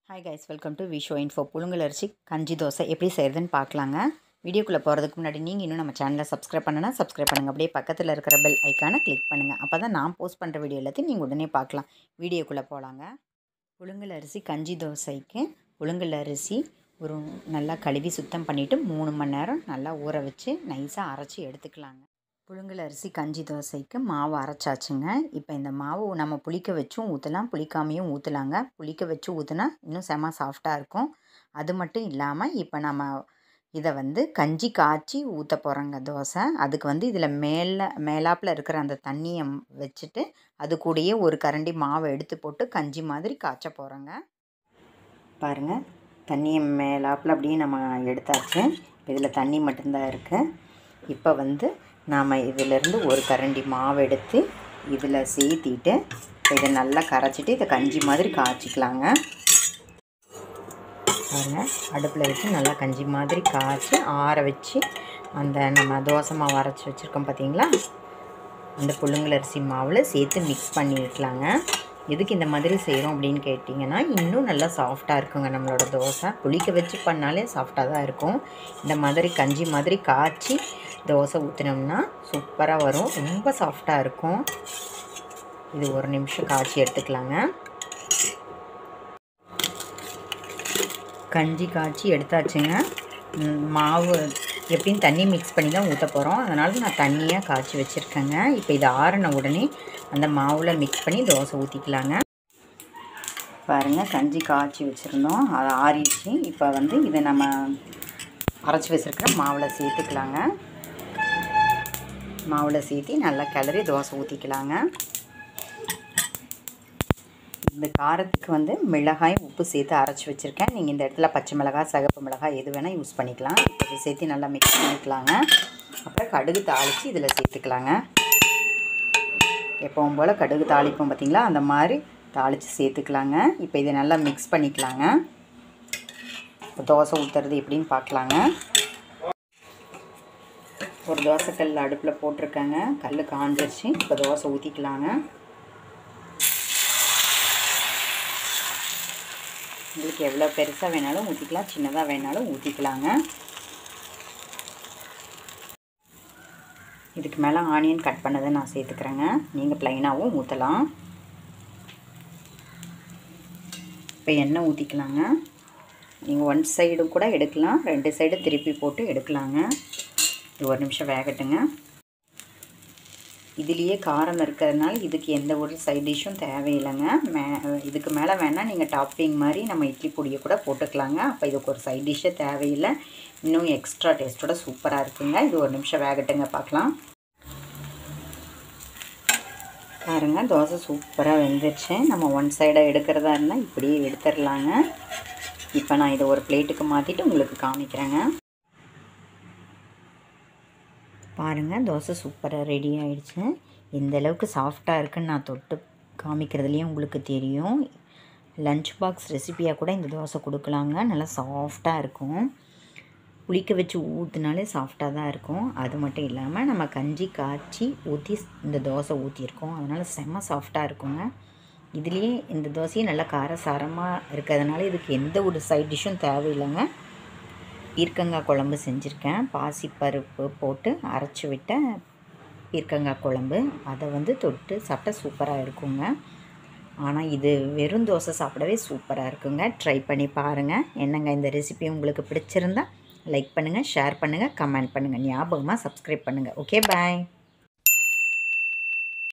hi guys welcome to Visho info புழுங்கல் அரிசி கஞ்சி தோசை எப்படி செய்கிறதுன்னு பார்க்கலாங்க வீடியோக்குள்ளே போகிறதுக்கு முன்னாடி நீங்கள் இன்னும் நம்ம சேனலை சப்ஸ்கிரைப் பண்ணனா சப்ஸ்கிரைப் பண்ணுங்கள் அப்படியே பக்கத்தில் இருக்கிற பெல் ஐக்கானை கிளிக் பண்ணுங்கள் அப்போ தான் நான் போஸ்ட் பண்ணுற வீடியோ எல்லாத்தையும் நீங்கள் உடனே பார்க்கலாம் வீடியோக்குள்ளே போகலாங்க புழுங்கல் அரிசி கஞ்சி தோசைக்கு புழுங்கல் அரிசி ஒரு நல்லா கழுவி சுத்தம் பண்ணிவிட்டு மூணு மணி நேரம் நல்லா ஊற வச்சு நைஸாக அரைச்சி எடுத்துக்கலாங்க புழுங்கல் அரிசி கஞ்சி தோசைக்கு மாவு அரைச்சாச்சுங்க இப்போ இந்த மாவு நம்ம புளிக்க வச்சும் ஊற்றலாம் புளிக்காமையும் ஊற்றலாங்க புளிக்க வச்சு ஊற்றுனா இன்னும் செம சாஃப்டாக இருக்கும் அது மட்டும் இல்லாமல் இப்போ நம்ம இதை வந்து கஞ்சி காய்ச்சி ஊற்ற போகிறோங்க தோசை அதுக்கு வந்து இதில் மேலே மேலாப்பில் இருக்கிற அந்த தண்ணியை வச்சுட்டு அது கூடயே ஒரு கரண்டி மாவை எடுத்து போட்டு கஞ்சி மாதிரி காய்ச்ச போகிறோங்க பாருங்கள் தண்ணியை மேலாப்பில் அப்படியே நம்ம எடுத்தாச்சு இதில் தண்ணி மட்டும்தான் இருக்குது இப்போ வந்து நாம் இதிலேருந்து ஒரு கரண்டி மாவு எடுத்து இதில் சேர்த்திட்டு இதை நல்லா கரைச்சிட்டு இதை கஞ்சி மாதிரி காய்ச்சிக்கலாங்க பாருங்கள் அடுப்பில் வச்சு நல்லா கஞ்சி மாதிரி காய்ச்சி ஆற வச்சு அந்த நம்ம தோசை மாவு அரைச்சி வச்சுருக்கோம் பார்த்தீங்களா அந்த புழுங்கல் அரிசி மாவில் சேர்த்து மிக்ஸ் பண்ணி வைக்கலாங்க எதுக்கு இந்த மாதிரி செய்கிறோம் அப்படின்னு கேட்டிங்கன்னா இன்னும் நல்லா சாஃப்டாக இருக்குங்க நம்மளோட தோசை புளிக்க வச்சு பண்ணாலே சாஃப்டாக தான் இருக்கும் இந்த மாதிரி கஞ்சி மாதிரி காய்ச்சி தோசை ஊற்றினோம்னா சூப்பராக வரும் ரொம்ப சாஃப்டாக இருக்கும் இது ஒரு நிமிஷம் காய்ச்சி எடுத்துக்கலாங்க கஞ்சி காய்ச்சி எடுத்தாச்சுங்க மாவு எப்படின்னு தண்ணி மிக்ஸ் பண்ணி தான் ஊற்ற போகிறோம் அதனால் நான் தண்ணியாக காய்ச்சி வச்சுருக்கேங்க இப்போ இது ஆறின உடனே அந்த மாவில் மிக்ஸ் பண்ணி தோசை ஊற்றிக்கலாங்க பாருங்கள் கஞ்சி காய்ச்சி வச்சுருந்தோம் அது ஆறிடுச்சு இப்போ வந்து இதை நம்ம அரைச்சி வச்சுருக்கிற மாவில் சேர்த்துக்கலாங்க மாவில் சேர்த்தி நல்லா கிளறி தோசை ஊற்றிக்கலாங்க இந்த காரத்துக்கு வந்து மிளகாய் உப்பு சேர்த்து அரைச்சி வச்சுருக்கேன் நீங்கள் இந்த இடத்துல பச்சை மிளகாய் சிகப்பு மிளகாய் எது வேணால் யூஸ் பண்ணிக்கலாம் இதை சேர்த்து நல்லா மிக்ஸ் பண்ணிக்கலாங்க அப்புறம் கடுகு தாளித்து இதில் சேர்த்துக்கலாங்க எப்பவும் போல் கடுகு தாளிப்போம் பார்த்திங்களா அந்த மாதிரி தாளித்து சேர்த்துக்கலாங்க இப்போ இதை நல்லா மிக்ஸ் பண்ணிக்கலாங்க இப்போ தோசை ஊற்றுறது எப்படின்னு பார்க்கலாங்க ஒரு தோசை கல் அடுப்பில் போட்டிருக்கேங்க கல் காஞ்சிருச்சு இப்போ தோசை ஊற்றிக்கலாங்க உங்களுக்கு எவ்வளோ பெருசாக வேணாலும் ஊற்றிக்கலாம் சின்னதாக வேணாலும் ஊற்றிக்கலாங்க இதுக்கு மேலே ஆனியன் கட் பண்ணதை நான் சேர்த்துக்கிறேங்க நீங்கள் ப்ளைனாகவும் ஊற்றலாம் இப்போ எண்ணெய் ஊற்றிக்கலாங்க நீங்கள் ஒன் சைடு கூட எடுக்கலாம் ரெண்டு சைடு திருப்பி போட்டு எடுக்கலாங்க இது ஒரு நிமிஷம் வேகட்டுங்க இதுலேயே காரம் இருக்கிறதுனால இதுக்கு எந்த ஒரு சைட் டிஷ்ஷும் தேவையில்லைங்க மே இதுக்கு மேலே வேணால் நீங்கள் டாப்பிங் மாதிரி நம்ம இட்லி பொடியை கூட போட்டுக்கலாங்க அப்போ இதுக்கு ஒரு சைட் டிஷ்ஷே தேவையில்லை இன்னும் எக்ஸ்ட்ரா டேஸ்ட்டோட சூப்பராக இருக்குங்க இது ஒரு நிமிஷம் வேகட்டுங்க பார்க்கலாம் பாருங்க தோசை சூப்பராக வெந்துருச்சு நம்ம ஒன் சைடாக எடுக்கிறதா இருந்தால் இப்படியே எடுத்துடலாங்க இப்போ நான் இதை ஒரு பிளேட்டுக்கு மாற்றிட்டு உங்களுக்கு காமிக்கிறேங்க பாருங்கள் தோசை சூப்பராக ரெடி ஆகிடுச்சு எந்த அளவுக்கு சாஃப்டாக இருக்குன்னு நான் தொட்டு காமிக்கிறதுலேயும் உங்களுக்கு தெரியும் லஞ்ச் பாக்ஸ் ரெசிப்பியாக கூட இந்த தோசை கொடுக்கலாங்க நல்லா சாஃப்டாக இருக்கும் புளிக்க வச்சு ஊற்றினாலே சாஃப்டாக தான் இருக்கும் அது மட்டும் இல்லாமல் நம்ம கஞ்சி காய்ச்சி ஊற்றி இந்த தோசை ஊற்றிருக்கோம் அதனால் செம்ம சாஃப்டாக இருக்குங்க இதுலேயே இந்த தோசையும் நல்லா காரசாரமாக இருக்கிறதுனால இதுக்கு எந்த ஒரு சைட் டிஷ்ஷும் தேவையில்லைங்க பீர்க்கங்காய் குழம்பு செஞ்சுருக்கேன் பாசிப்பருப்பு போட்டு அரைச்சி விட்ட பீர்க்கங்காய் குழம்பு அதை வந்து தொட்டு சாப்பிட்டா சூப்பராக இருக்குங்க ஆனால் இது வெறும் தோசை சாப்பிடவே சூப்பராக இருக்குங்க ட்ரை பண்ணி பாருங்கள் என்னங்க இந்த ரெசிபி உங்களுக்கு பிடிச்சிருந்தா லைக் பண்ணுங்கள் ஷேர் பண்ணுங்கள் கமெண்ட் பண்ணுங்கள் ஞாபகமாக சப்ஸ்கிரைப் பண்ணுங்கள் ஓகே பாய்